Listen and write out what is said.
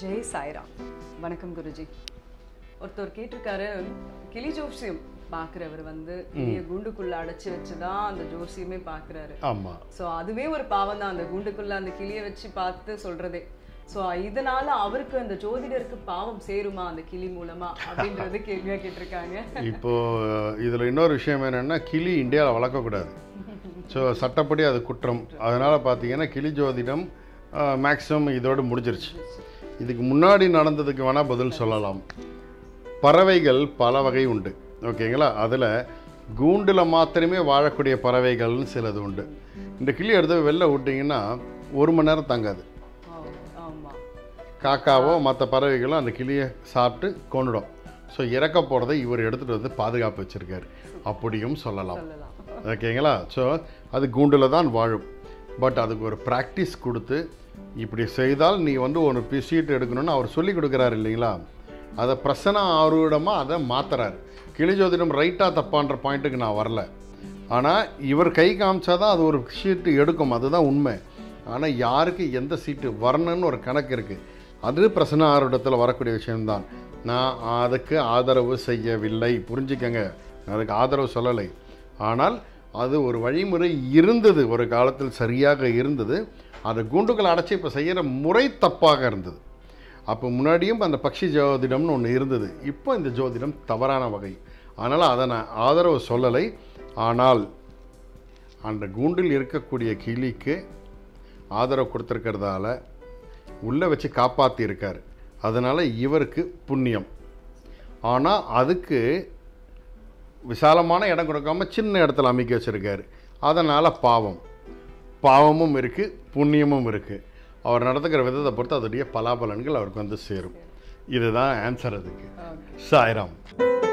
ஜெய் சாய்ராம் வணக்கம் குருஜி ஒருத்தர் கேட்டிருக்காரு கிளி ஜோசியம் பார்க்குறவர் வந்து கிளிய குண்டுக்குள்ள அடைச்சு வச்சுதான் அந்த ஜோசியமே பார்க்குறாரு ஆமாம் ஸோ அதுவே ஒரு பாவம் தான் அந்த குண்டுக்குள்ள அந்த கிளியை வச்சு பார்த்து சொல்றதே ஸோ இதனால அவருக்கு அந்த ஜோதிடருக்கு பாவம் சேருமா அந்த கிளி மூலமா அப்படின்றது கேள்வியா கேட்டிருக்காங்க இப்போ இதில் இன்னொரு விஷயம் என்னென்னா கிளி இந்தியாவில் வளர்க்கக்கூடாது ஸோ சட்டப்படி அது குற்றம் அதனால் பார்த்தீங்கன்னா கிளி ஜோதிடம் மேக்ஸிமம் இதோடு முடிஞ்சிருச்சு இதுக்கு முன்னாடி நடந்ததுக்கு வேணால் பதில் சொல்லலாம் பறவைகள் பல வகை உண்டு ஓகேங்களா அதில் கூண்டில் மாத்திரமே வாழக்கூடிய பறவைகள்னு சிலது உண்டு இந்த கிளி எடுத்து வெளில விட்டிங்கன்னா ஒரு மணி நேரம் தங்காது ஓ, ஆமா காக்காவோ மற்ற பறவைகளும் அந்த கிளியை சாப்பிட்டு கொண்டுடும் ஸோ இறக்க போகிறதை இவர் எடுத்துகிட்டு வந்து பாதுகாப்பு வச்சுருக்காரு அப்படியும் சொல்லலாம் சொல்லலாம் ஓகேங்களா ஸோ அது கூண்டில் தான் வாழும் பட் அதுக்கு ஒரு ப்ராக்டிஸ் கொடுத்து இப்படி செய்தால் நீ வந்து ஒரு பி- சீட் எடுக்கணும்னு அவர் சொல்லி கொடுக்குறாரு இல்லைங்களா அதை பிரசன ஆர்வடமாக அதை மாத்துறாரு கிளி ஜோதிடம் ரைட்டாக தப்பான்ற பாயிண்ட்டுக்கு நான் வரல ஆனால் இவர் கை காமிச்சாதான் அது ஒரு சீட்டு எடுக்கும் அதுதான் உண்மை ஆனால் யாருக்கு எந்த சீட்டு வரணும்னு ஒரு கணக்கு இருக்குது அது பிரசன ஆர்வடத்தில் வரக்கூடிய விஷயம்தான் நான் அதுக்கு ஆதரவு செய்யவில்லை புரிஞ்சுக்கங்க நான் அதுக்கு ஆதரவு சொல்லலை ஆனால் அது ஒரு வழிமுறை இருந்தது ஒரு காலத்தில் சரியாக இருந்தது அதை கூண்டுகள் அடைச்சி இப்போ செய்கிற முறை தப்பாக இருந்தது அப்போ முன்னாடியும் அந்த பக்ஷி ஜோதிடம்னு ஒன்று இருந்தது இப்போ இந்த ஜோதிடம் தவறான வகை அதனால் அதை நான் ஆதரவு சொல்லலை ஆனால் அந்த கூண்டில் இருக்கக்கூடிய கிளிக்கு ஆதரவு கொடுத்துருக்கிறதால உள்ளே வச்சு காப்பாற்றி இருக்கார் அதனால் இவருக்கு புண்ணியம் ஆனால் அதுக்கு விசாலமான இடம் கொடுக்காம சின்ன இடத்துல அமைக்க வச்சுருக்காரு அதனால் பாவம் பாவமும் இருக்குது புண்ணியமும் இருக்குது அவர் நடத்துக்கிற விதத்தை பொறுத்து அதோடைய பலாபலன்கள் அவருக்கு வந்து சேரும் இதுதான் ஆன்சர் அதுக்கு சாய்ராம்